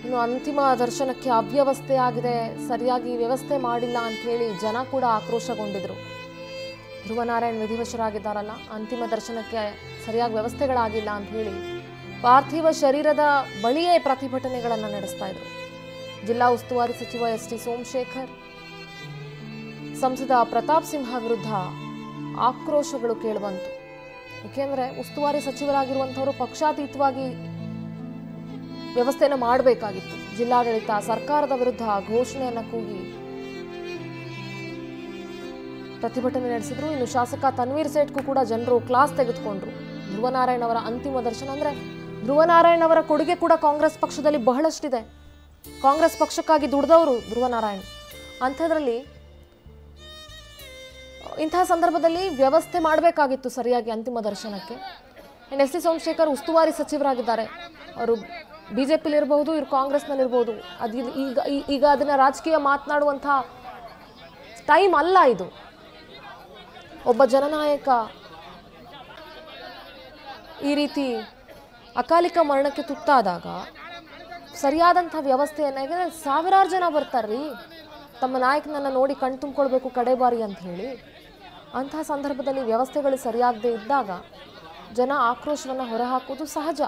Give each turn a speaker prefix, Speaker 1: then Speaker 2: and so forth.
Speaker 1: ಇನ್ನು ಅಂತಿಮ ದರ್ಶನಕ್ಕೆ ಅವ್ಯವಸ್ಥೆ ಆಗಿದೆ ಸರಿಯಾಗಿ ವ್ಯವಸ್ಥೆ ಮಾಡಿಲ್ಲ ಅಂತ ಹೇಳಿ ಜನ ಕೂಡ ಆಕ್ರೋಶಗೊಂಡಿದ್ರು ಧ್ರುವನಾರಾಯಣ್ ವಿಧಿವಶರಾಗಿದ್ದಾರಲ್ಲ ಅಂತಿಮ ದರ್ಶನಕ್ಕೆ ಸರಿಯಾಗಿ ವ್ಯವಸ್ಥೆಗಳಾಗಿಲ್ಲ ಅಂತ ಹೇಳಿ ಪಾರ್ಥಿವ ಶರೀರದ ಬಳಿಯೇ ಪ್ರತಿಭಟನೆಗಳನ್ನು ನಡೆಸ್ತಾ ಇದ್ರು ಜಿಲ್ಲಾ ಉಸ್ತುವಾರಿ ಸಚಿವ ಎಸ್ ಟಿ ಸೋಮಶೇಖರ್ ಸಂಸದ ಪ್ರತಾಪ್ ಸಿಂಹ ವಿರುದ್ಧ ಆಕ್ರೋಶಗಳು ಕೇಳುವಂತು ಏಕೆಂದರೆ ಉಸ್ತುವಾರಿ ಸಚಿವರಾಗಿರುವಂಥವರು ಪಕ್ಷಾತೀತವಾಗಿ ವ್ಯವಸ್ಥೆಯನ್ನು ಮಾಡಬೇಕಾಗಿತ್ತು ಜಿಲ್ಲಾಡಳಿತ ಸರ್ಕಾರದ ವಿರುದ್ಧ ಘೋಷಣೆಯನ್ನು ಕೂಗಿ ಪ್ರತಿಭಟನೆ ನಡೆಸಿದ್ರು ಇನ್ನು ಶಾಸಕ ತನ್ವೀರ್ ಸೇಠ್ಗೂ ಕೂಡ ಜನರು ಕ್ಲಾಸ್ ತೆಗೆದುಕೊಂಡ್ರು ಧ್ರುವನಾರಾಯಣ್ ಅವರ ಅಂತಿಮ ದರ್ಶನ ಅಂದ್ರೆ ಧ್ರುವನಾರಾಯಣ್ ಅವರ ಕೊಡುಗೆ ಕೂಡ ಕಾಂಗ್ರೆಸ್ ಪಕ್ಷದಲ್ಲಿ ಬಹಳಷ್ಟಿದೆ ಕಾಂಗ್ರೆಸ್ ಪಕ್ಷಕ್ಕಾಗಿ ದುಡಿದವರು ಧ್ರುವನಾರಾಯಣ್ ಅಂಥದ್ರಲ್ಲಿ ಇಂತಹ ಸಂದರ್ಭದಲ್ಲಿ ವ್ಯವಸ್ಥೆ ಮಾಡಬೇಕಾಗಿತ್ತು ಸರಿಯಾಗಿ ಅಂತಿಮ ದರ್ಶನಕ್ಕೆ ಇನ್ನು ಎಸ್ ಟಿ ಸೋಮಶೇಖರ್ ಉಸ್ತುವಾರಿ ಸಚಿವರಾಗಿದ್ದಾರೆ ಅವರು ಬಿ ಜೆ ಇರಬಹುದು ಇವರು ಕಾಂಗ್ರೆಸ್ನಲ್ಲಿರ್ಬೋದು ಅದು ಇದು- ಈಗ ಈ- ಈಗ ಅದನ್ನ ರಾಜಕೀಯ ಮಾತನಾಡುವಂಥ ಟೈಮ್ ಅಲ್ಲ ಇದು ಒಬ್ಬ ಜನನಾಯಕ ಈ ರೀತಿ ಅಕಾಲಿಕ ಮರಣಕ್ಕೆ ತುತ್ತಾದಾಗ ಸರಿಯಾದಂಥ ವ್ಯವಸ್ಥೆಯನ್ನು ಯಾಕಂದರೆ ಸಾವಿರಾರು ಜನ ಬರ್ತಾರ್ರಿ ತಮ್ಮ ನಾಯಕನನ್ನು ನೋಡಿ ಕಣ್ ತುಂಬಿಕೊಳ್ಬೇಕು ಕಡೆ ಬಾರಿ ಅಂತ ಹೇಳಿ ಅಂತಹ ಸಂದರ್ಭದಲ್ಲಿ ವ್ಯವಸ್ಥೆಗಳು ಸರಿಯಾಗದೇ ಇದ್ದಾಗ ಜನ ಆಕ್ರೋಶವನ್ನು ಹೊರಹಾಕೋದು ಸಹಜ